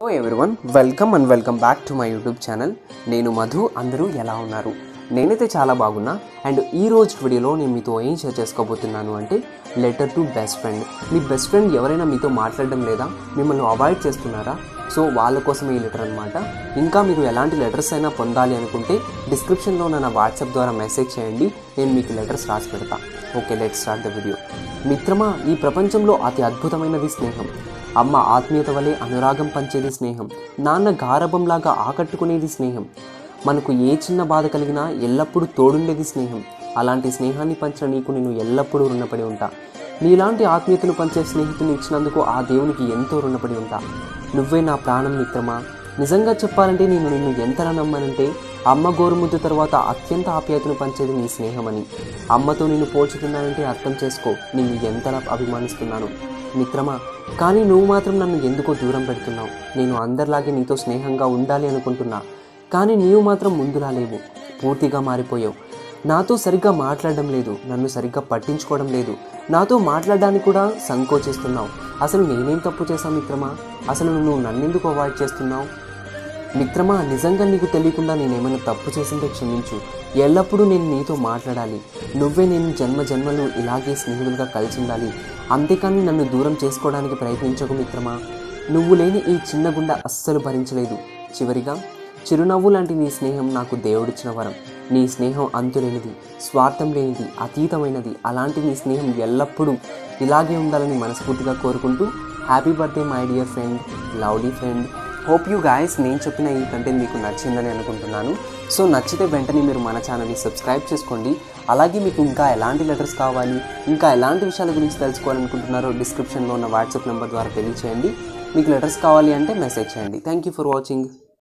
hello everyone welcome and welcome back to my YouTube channel నేను మధు అందరూ ఎలా ఉన్నారు నేనైతే చాలా బాగున్నా అండ్ ఈ రోజు వీడియోలో నేను మీతో ఏం షేర్ చేసుకోబోతున్నాను అంటే లెటర్ టు బెస్ట్ ఫ్రెండ్ మీ బెస్ట్ ఫ్రెండ్ ఎవరైనా మీతో మాట్లాడడం లేదా మిమ్మల్ని అవాయిడ్ చేస్తున్నారా సో వాళ్ళ కోసం ఈ లెటర్ అనమాట ఇంకా మీరు ఎలాంటి లెటర్స్ అయినా పొందాలి అనుకుంటే డిస్క్రిప్షన్లో నా వాట్సాప్ ద్వారా మెసేజ్ చేయండి నేను మీకు లెటర్స్ రాసి పెడతా okay let start the video మిత్రమా ఈ ప్రపంచంలో అతి అద్భుతమైనది స్నేహం అమ్మ ఆత్మీయత వలె అనురాగం పంచేది స్నేహం నాన్న గారభంలాగా ఆకట్టుకునేది స్నేహం మనకు ఏ చిన్న బాధ కలిగినా ఎల్లప్పుడూ తోడుండేది స్నేహం అలాంటి స్నేహాన్ని పంచిన నీకు నేను ఎల్లప్పుడూ రుణపడి ఉంటా నీలాంటి ఆత్మీయతను పంచే స్నేహితుని ఇచ్చినందుకు ఆ దేవునికి ఎంతో రుణపడి ఉంటా నువ్వే నా ప్రాణం మిత్రమా నిజంగా చెప్పాలంటే నేను నిన్ను ఎంతలా నమ్మానంటే అమ్మ గోరుముద్దు తర్వాత అత్యంత ఆప్యాయతను పంచేది నీ స్నేహమని అమ్మతో నిన్ను పోల్చుతున్నానంటే అర్థం చేసుకో నిన్ను ఎంతలా అభిమానిస్తున్నాను మిత్రమా కానీ నువ్వు మాత్రం నన్ను ఎందుకో దూరం పెడుతున్నావు నేను అందరిలాగే నీతో స్నేహంగా ఉండాలి అనుకుంటున్నా కానీ నీవు మాత్రం ముందులా లేవు పూర్తిగా మారిపోయావు నాతో సరిగ్గా మాట్లాడడం లేదు నన్ను సరిగ్గా పట్టించుకోవడం లేదు నాతో మాట్లాడడానికి కూడా సంకోచిస్తున్నావు అసలు నేనేం తప్పు చేశాను మిత్రమా అసలు నువ్వు నన్నెందుకు అవాయిడ్ చేస్తున్నావు మిత్రమా నిజంగా నీకు తెలియకుండా నేనేమైనా తప్పు చేసింటే క్షమించు ఎల్లప్పుడూ నేను నీతో మాట్లాడాలి నువ్వే నేను జన్మ జన్మలు ఇలాగే స్నేహితులుగా కలిసి ఉండాలి అంతేకాని నన్ను దూరం చేసుకోవడానికి ప్రయత్నించకు మిత్రమా నువ్వు లేని ఈ చిన్న గుండె అస్సలు భరించలేదు చివరిగా చిరునవ్వు లాంటి నీ స్నేహం నాకు దేవుడిచ్చిన వరం నీ స్నేహం అంతులేనిది స్వార్థం లేనిది అతీతమైనది అలాంటి నీ స్నేహం ఎల్లప్పుడూ ఇలాగే ఉండాలని మనస్ఫూర్తిగా కోరుకుంటూ happy birthday my dear friend lovely friend hope you guys నేను చెప్పిన ఈ కంటెంట్ మీకు నచ్చిందని అనుకుంటున్నాను సో నచ్చితే వెంటనే మీరు మన ఛానల్ని సబ్స్క్రైబ్ చేసుకోండి అలాగే మీకు ఇంకా ఎలాంటి లెటర్స్ కావాలి ఇంకా ఎలాంటి విషయాల గురించి తెలుసుకోవాలనుకుంటున్నారో డిస్క్రిప్షన్లో ఉన్న వాట్సాప్ నెంబర్ ద్వారా తెలియచేయండి మీకు లెటర్స్ కావాలి అంటే మెసేజ్ చేయండి థ్యాంక్ యూ ఫర్ వాచింగ్